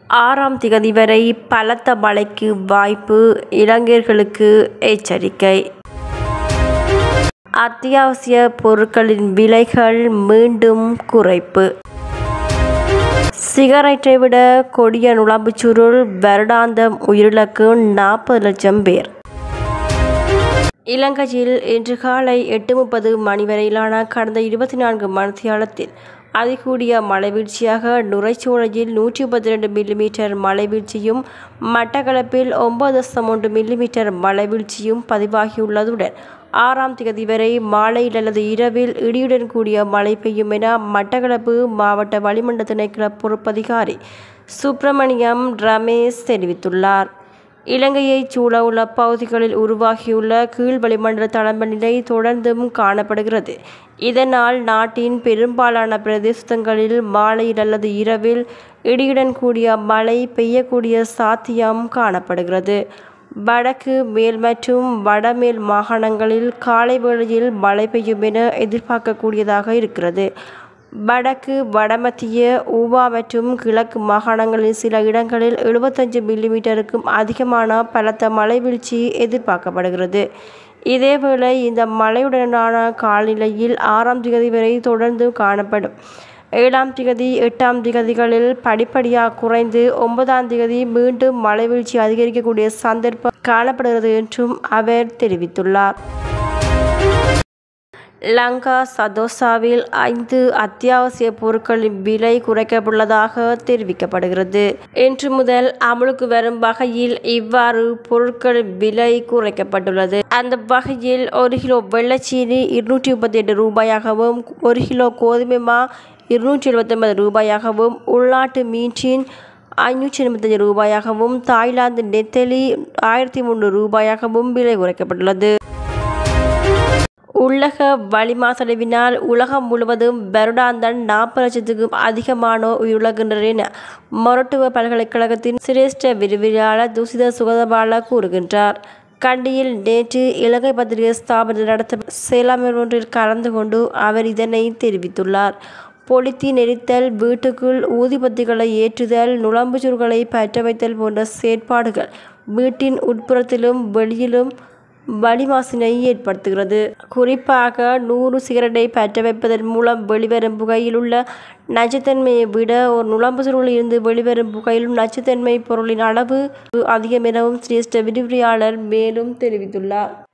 ஆறாம் திகதி வரை பலத்த மழைக்கு வாய்ப்பு இளைஞர்களுக்கு எச்சரிக்கை அத்தியாவசிய பொருட்களின் விலைகள் மீண்டும் குறைப்பு சிகரெட்டை விட கொடிய நுழம்புச் சுருள் வருடாந்தம் உயிரிழக்கு நாற்பது லட்சம் பேர் இலங்கையில் இன்று காலை எட்டு முப்பது மணி வரையிலான கடந்த இருபத்தி நான்கு மணித்தியாலத்தில் அதிகூடிய மழைவீழ்ச்சியாக நுரைச்சோலையில் நூற்றி முப்பத்தி ரெண்டு மில்லிமீட்டர் மழைவீழ்ச்சியும் மட்டக்களப்பில் ஒன்பது தசம் ஒன்று மில்லிமீட்டர் மழைவீழ்ச்சியும் பதிவாகியுள்ளதுடன் ஆறாம் தேதி வரை மாலையில் அல்லது இரவில் இடியுடன் கூடிய மழை பெய்யும் என மட்டக்களப்பு மாவட்ட வளிமண்டல திணைக்கள பொறுப்பதிகாரி சுப்பிரமணியம் ரமேஷ் தெரிவித்துள்ளார் இலங்கையைச் சூழவுள்ள பகுதிகளில் உருவாகியுள்ள கீழ் வளிமண்டல தளம்ப நிலை தொடர்ந்தும் காணப்படுகிறது இதனால் நாட்டின் பெரும்பாலான பிரதேசங்களில் மாலையில் அல்லது இரவில் இடியுடன் கூடிய மழை பெய்யக்கூடிய சாத்தியம் காணப்படுகிறது வடக்கு மேல் மற்றும் வடமேல் மாகாணங்களில் காலை வேளையில் மழை பெய்யும் என எதிர்பார்க்கக்கூடியதாக இருக்கிறது வடக்கு வடமத்திய ஊவா மற்றும் கிழக்கு மாகாணங்களில் சில இடங்களில் எழுபத்தஞ்சு மில்லிமீட்டருக்கும் அதிகமான பலத்த மழை வீழ்ச்சி எதிர்பார்க்கப்படுகிறது இதேவேளை இந்த மழையுடனான காலநிலையில் ஆறாம் திகதி வரை தொடர்ந்து காணப்படும் ஏழாம் திகதி எட்டாம் திகதிகளில் படிப்படியாக குறைந்து ஒன்பதாம் திகதி மீண்டும் மழை வீழ்ச்சி அதிகரிக்கக்கூடிய சந்தர்ப்பம் காணப்படுகிறது என்றும் அவர் தெரிவித்துள்ளார் லங்கா சதோசாவில் ஐந்து அத்தியாவசிய பொருட்களின் விலை குறைக்கப்பட்டுள்ளதாக தெரிவிக்கப்படுகிறது இன்று முதல் அமலுக்கு வரும் வகையில் இவ்வாறு பொருட்களின் விலை குறைக்கப்பட்டுள்ளது அந்த வகையில் ஒரு கிலோ வெள்ளச்சீனி இருநூற்றி முப்பத்தி எட்டு ரூபாயாகவும் ஒரு கிலோ கோதுமை மா இருநூற்றி எழுபத்தொன்பது ரூபாயாகவும் உள்நாட்டு மீன்சின் ஐநூற்றி எண்பத்தஞ்சு ரூபாயாகவும் தாய்லாந்து நெத்தலி ஆயிரத்தி முந்நூறு ரூபாயாகவும் விலை குறைக்கப்பட்டுள்ளது உலக வளிமாசடைவினால் உலகம் முழுவதும் வருடாந்தன் நாற்பது லட்சத்துக்கும் அதிகமானோர் உயிரிழக்கின்றனர் என மொரட்டுவ பல்கலைக்கழகத்தின் சிரேஷ்ட விரிவியாளர் துசித சுகதபால கூறுகின்றார் கண்டியில் நேற்று இலங்கை பத்திரிகை ஸ்தாபனத்தில் நடத்த செயலாளர் ஒன்றில் கலந்து கொண்டு அவர் இதனை தெரிவித்துள்ளார் பொலித்தீன் எரித்தல் வீட்டுக்குள் ஊதிபத்திகளை ஏற்றுதல் நுழம்புச்சூர்களை பற்ற வைத்தல் போன்ற செயற்பாடுகள் வீட்டின் உட்புறத்திலும் வெளியிலும் வளிமாசினை ஏற்படுத்துகிறது குறிப்பாக நூறு சிகரெட்டை பற்ற வைப்பதன் மூலம் வெளிவரும் புகையில் உள்ள நச்சுத்தன்மையை விட ஒரு நுழம்பு சுருளில் இருந்து வெளிவரும் புகையிலும் நச்சுத்தன்மை பொருளின் அளவு அதிகம் எனவும் சிரேஷ்ட விரிவுரையாளர் மேலும் தெரிவித்துள்ளார்